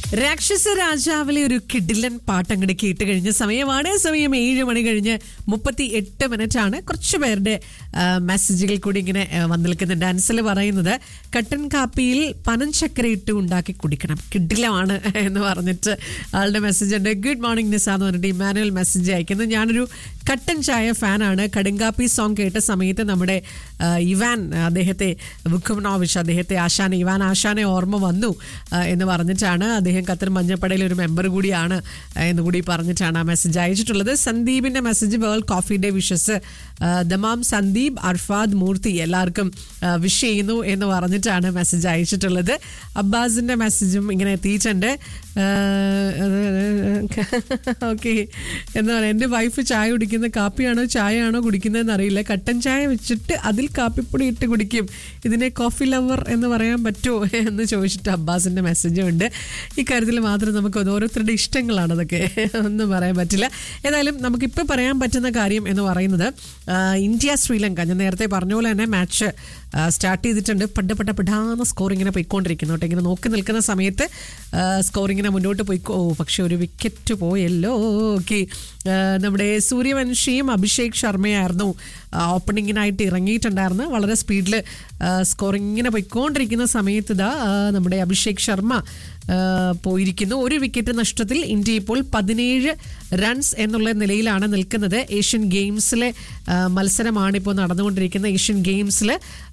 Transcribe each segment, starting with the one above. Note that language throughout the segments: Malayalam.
രാക്ഷസ രാജാവിലെ ഒരു കിഡിലൻ പാട്ട് അങ്ങോട്ട് കേട്ട് കഴിഞ്ഞ സമയമാണ് സമയം ഏഴ് മണി കഴിഞ്ഞ് മുപ്പത്തി എട്ട് മിനിറ്റ് ആണ് കുറച്ച് പേരുടെ ആ, മെസ്സേജുകൾ കൂടി ഇങ്ങനെ ആ, വന്ന് നിൽക്കുന്നുണ്ട് അൻസൽ പറയുന്നത് കട്ടൻ കാപ്പിയിൽ പനഞ്ചക്കര ഇട്ട് ഉണ്ടാക്കി കുടിക്കണം കിഡിലമാണ് എന്ന് പറഞ്ഞിട്ട് ആളുടെ മെസ്സേജ് ഉണ്ട് ഗുഡ് മോർണിംഗ് നിസ എന്ന് പറഞ്ഞിട്ട് ഇമാനുവൽ മെസ്സേജ് അയക്കുന്നത് ഞാനൊരു കട്ടൻ ചായ ഫാനാണ് കടുങ്കാപ്പി സോങ് കേട്ട സമയത്ത് നമ്മുടെ ആ, ഇവാൻ അദ്ദേഹത്തെ വുക്കുമനോവിച്ച് അദ്ദേഹത്തെ ആശാന ഇവാൻ ആശാനെ ഓർമ്മ വന്നു ആ, എന്ന് പറഞ്ഞിട്ടാണ് അദ്ദേഹം ഖത്തർ മഞ്ഞപ്പടയിലെ ഒരു മെമ്പർ കൂടിയാണ് ആ, എന്ന് കൂടി പറഞ്ഞിട്ടാണ് ആ മെസ്സേജ് അയച്ചിട്ടുള്ളത് സന്ദീപിന്റെ message world coffee day wishes Dammam Sandeep Arfad Murthy എല്ലാവർക്കും വിഷ് ചെയ്യുന്നു എന്ന് പറഞ്ഞിട്ടാണ് മെസ്സേജ് അയച്ചിട്ടുള്ളത് അബ്ബാസിന്റെ മെസ്സേജും ഇങ്ങനെ എത്തിയിട്ടുണ്ട് ഓക്കെ എന്താ പറയുക എൻ്റെ വൈഫ് ചായ കുടിക്കുന്ന കാപ്പിയാണോ ചായയാണോ കുടിക്കുന്നതെന്ന് അറിയില്ല കട്ടൻ ചായ വെച്ചിട്ട് അതിൽ കാപ്പിപ്പൊടി ഇട്ട് കുടിക്കും ഇതിനെ കോഫി ലവർ എന്ന് പറയാൻ പറ്റുമോ എന്ന് ചോദിച്ചിട്ട് അബ്ബാസിൻ്റെ മെസ്സേജും ഉണ്ട് ഇക്കാര്യത്തിൽ മാത്രം നമുക്ക് ഓരോരുത്തരുടെ ഇഷ്ടങ്ങളാണ് അതൊക്കെ ഒന്നും പറയാൻ പറ്റില്ല ഏതായാലും നമുക്കിപ്പോൾ പറയാൻ പറ്റുന്ന കാര്യം എന്ന് പറയുന്നത് ആ, ഇന്ത്യ ശ്രീലങ്ക ഞാൻ നേരത്തെ പറഞ്ഞ പോലെ തന്നെ മാച്ച് സ്റ്റാർട്ട് ചെയ്തിട്ടുണ്ട് പണ്ട് പട്ട പിടാന്ന സ്കോർ ഇങ്ങനെ പോയിക്കൊണ്ടിരിക്കുന്നു കേട്ടോ ഇങ്ങനെ നോക്കി നിൽക്കുന്ന സമയത്ത് സ്കോർ ഇങ്ങനെ മുന്നോട്ട് പോയിക്കോ ഓ പക്ഷെ ഒരു വിക്കറ്റ് പോയല്ലോ ഓക്കെ നമ്മുടെ സൂര്യവംശിയും അഭിഷേക് ശർമ്മയായിരുന്നു ഓപ്പണിങ്ങിനായിട്ട് ഇറങ്ങിയിട്ടുണ്ടായിരുന്നു വളരെ സ്പീഡിൽ സ്കോറിങ് ഇങ്ങനെ പോയിക്കൊണ്ടിരിക്കുന്ന സമയത്ത് ഇതാ ആ, നമ്മുടെ അഭിഷേക് ശർമ്മ ആ, പോയിരിക്കുന്നു ഒരു വിക്കറ്റ് നഷ്ടത്തിൽ ഇന്ത്യ ഇപ്പോൾ പതിനേഴ് റൺസ് എന്നുള്ള നിലയിലാണ് നിൽക്കുന്നത് ഏഷ്യൻ ഗെയിംസിലെ ആ, മത്സരമാണ് ഇപ്പോൾ നടന്നുകൊണ്ടിരിക്കുന്നത് ഏഷ്യൻ ഗെയിംസിൽ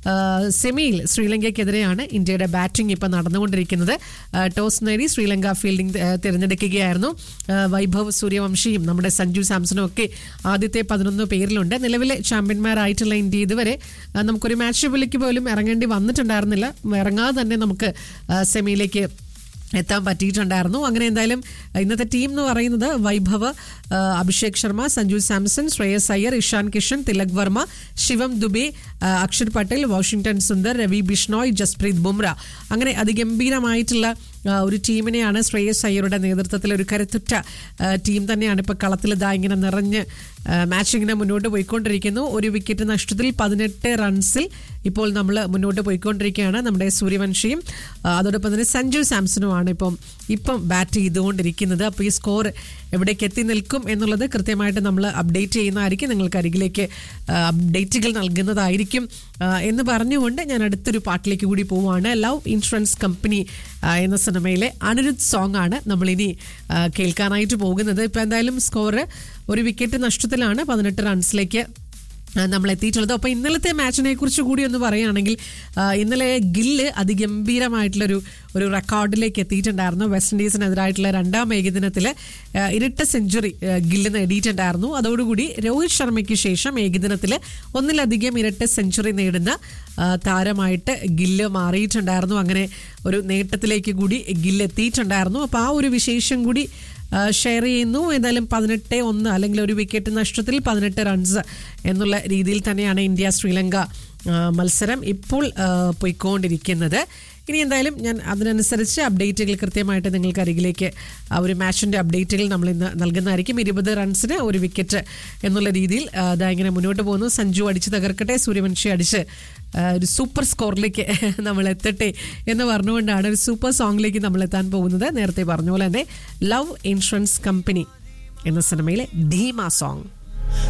സെമിയിൽ ശ്രീലങ്കയ്ക്കെതിരെയാണ് ഇന്ത്യയുടെ ബാറ്റിംഗ് ഇപ്പോൾ നടന്നുകൊണ്ടിരിക്കുന്നത് ആ, ടോസ് നേടി ശ്രീലങ്ക ഫീൽഡിംഗ് ആ, തിരഞ്ഞെടുക്കുകയായിരുന്നു ആ, വൈഭവ് സൂര്യവംശിയും നമ്മുടെ സഞ്ജു സാംസണും ഒക്കെ ആദ്യത്തെ പതിനൊന്ന് പേരിലുണ്ട് നിലവിലെ ചാമ്പ്യന്മാരായിട്ടുള്ള ഇന്ത്യ ഇതുവരെ ആ, നമുക്കൊരു മാച്ച് വിളിക്ക് പോലും ഇറങ്ങേണ്ടി വന്നിട്ടുണ്ടായിരുന്നില്ല ഇറങ്ങാതെ തന്നെ നമുക്ക് ആ, സെമിയിലേക്ക് എത്താൻ പറ്റിയിട്ടുണ്ടായിരുന്നു അങ്ങനെ എന്തായാലും ഇന്നത്തെ ടീം എന്ന് പറയുന്നത് വൈഭവ് ആ, അഭിഷേക് ശർമ്മ സഞ്ജു സാംസൺ ശ്രേയസ് അയ്യർ ഇഷാൻ കിഷൻ തിലക് വർമ്മ ശിവം ദുബെ ആ, അക്ഷർ പട്ടേൽ വാഷിംഗ്ടൺ സുന്ദർ രവി ബിഷ്ണോയ് ജസ്പ്രീത് ബുംറ അങ്ങനെ അതിഗംഭീരമായിട്ടുള്ള ആ, ഒരു ടീമിനെയാണ് ശ്രേയസ് അയ്യരുടെ നേതൃത്വത്തിൽ ഒരു കരുത്തുറ്റ ആ, ടീം തന്നെയാണ് ഇപ്പോൾ കളത്തിൽ ഇതാ ഇങ്ങനെ നിറഞ്ഞ് മാച്ച് ഇങ്ങനെ മുന്നോട്ട് പോയിക്കൊണ്ടിരിക്കുന്നു ഒരു വിക്കറ്റ് നഷ്ടത്തിൽ പതിനെട്ട് റൺസിൽ ഇപ്പോൾ നമ്മൾ മുന്നോട്ട് പോയിക്കൊണ്ടിരിക്കുകയാണ് നമ്മുടെ സൂര്യവംശിയും ആ, അതോടൊപ്പം തന്നെ സഞ്ജു സാംസണുമാണ് ഇപ്പം ഇപ്പം ബാറ്റ് ചെയ്തുകൊണ്ടിരിക്കുന്നത് അപ്പോൾ ഈ സ്കോർ എവിടേക്ക് എത്തി നിൽക്കും എന്നുള്ളത് കൃത്യമായിട്ട് നമ്മൾ അപ്ഡേറ്റ് ചെയ്യുന്നതായിരിക്കും നിങ്ങൾക്ക് അരികിലേക്ക് ആ, അപ്ഡേറ്റുകൾ നൽകുന്നതായിരിക്കും ആ, എന്ന് പറഞ്ഞുകൊണ്ട് ഞാൻ അടുത്തൊരു പാട്ടിലേക്ക് കൂടി പോവുകയാണ് ലവ് ഇൻഷുറൻസ് കമ്പനി ആ, എന്ന സിനിമയിലെ അനിരുദ്ധ് സോങ് ആണ് നമ്മളിനി ആ, കേൾക്കാനായിട്ട് പോകുന്നത് ഇപ്പം എന്തായാലും സ്കോർ ഒരു വിക്കറ്റ് നഷ്ടത്തിലാണ് പതിനെട്ട് റൺസിലേക്ക് ആ, നമ്മൾ എത്തിയിട്ടുള്ളത് അപ്പോൾ ഇന്നലത്തെ മാച്ചിനെ കുറിച്ച് കൂടി ഒന്ന് പറയുകയാണെങ്കിൽ ആ, ഇന്നലെ ഗില്ല് അതിഗംഭീരമായിട്ടുള്ളൊരു ഒരു റെക്കോർഡിലേക്ക് എത്തിയിട്ടുണ്ടായിരുന്നു വെസ്റ്റ് ഇൻഡീസിനെതിരായിട്ടുള്ള രണ്ടാം ഏകദിനത്തിൽ ആ, ഇരട്ട സെഞ്ചുറി ആ, ഗില്ല് നേടിയിട്ടുണ്ടായിരുന്നു അതോടുകൂടി രോഹിത് ശർമ്മയ്ക്ക് ശേഷം ഏകദിനത്തിൽ ഒന്നിലധികം ഇരട്ട സെഞ്ചുറി നേടുന്ന ആ, താരമായിട്ട് ഗില്ല് മാറിയിട്ടുണ്ടായിരുന്നു അങ്ങനെ ഒരു നേട്ടത്തിലേക്ക് കൂടി ഗില്ല് എത്തിയിട്ടുണ്ടായിരുന്നു അപ്പോൾ ആ ഒരു വിശേഷം കൂടി ആ, ഷെയർ ചെയ്യുന്നു ഏതായാലും പതിനെട്ട് ഒന്ന് അല്ലെങ്കിൽ ഒരു വിക്കറ്റ് നഷ്ടത്തിൽ പതിനെട്ട് റൺസ് എന്നുള്ള രീതിയിൽ തന്നെയാണ് ഇന്ത്യ ശ്രീലങ്ക ആ, മത്സരം ഇപ്പോൾ ആ, പോയിക്കൊണ്ടിരിക്കുന്നത് ഇനി എന്തായാലും ഞാൻ അതിനനുസരിച്ച് അപ്ഡേറ്റുകൾ കൃത്യമായിട്ട് നിങ്ങൾക്ക് അരികിലേക്ക് ആ ഒരു മാച്ചിൻ്റെ അപ്ഡേറ്റുകൾ നമ്മൾ ഇന്ന് നൽകുന്നതായിരിക്കും ഇരുപത് റൺസിന് ഒരു വിക്കറ്റ് എന്നുള്ള രീതിയിൽ ആ, ദാ ഇങ്ങനെ മുന്നോട്ട് പോകുന്നു സഞ്ജു അടിച്ച് തകർക്കട്ടെ സൂര്യവംശി അടിച്ച് ആ, ഒരു സൂപ്പർ സ്കോറിലേക്ക് നമ്മൾ എത്തട്ടെ എന്ന് പറഞ്ഞുകൊണ്ടാണ് ഒരു സൂപ്പർ സോങ്ങിലേക്ക് നമ്മൾ എത്താൻ പോകുന്നത് നേരത്തെ പറഞ്ഞ പോലെ തന്നെ ലവ് ഇൻഷുറൻസ് കമ്പനി എന്ന സിനിമയിലെ ധീമ സോങ്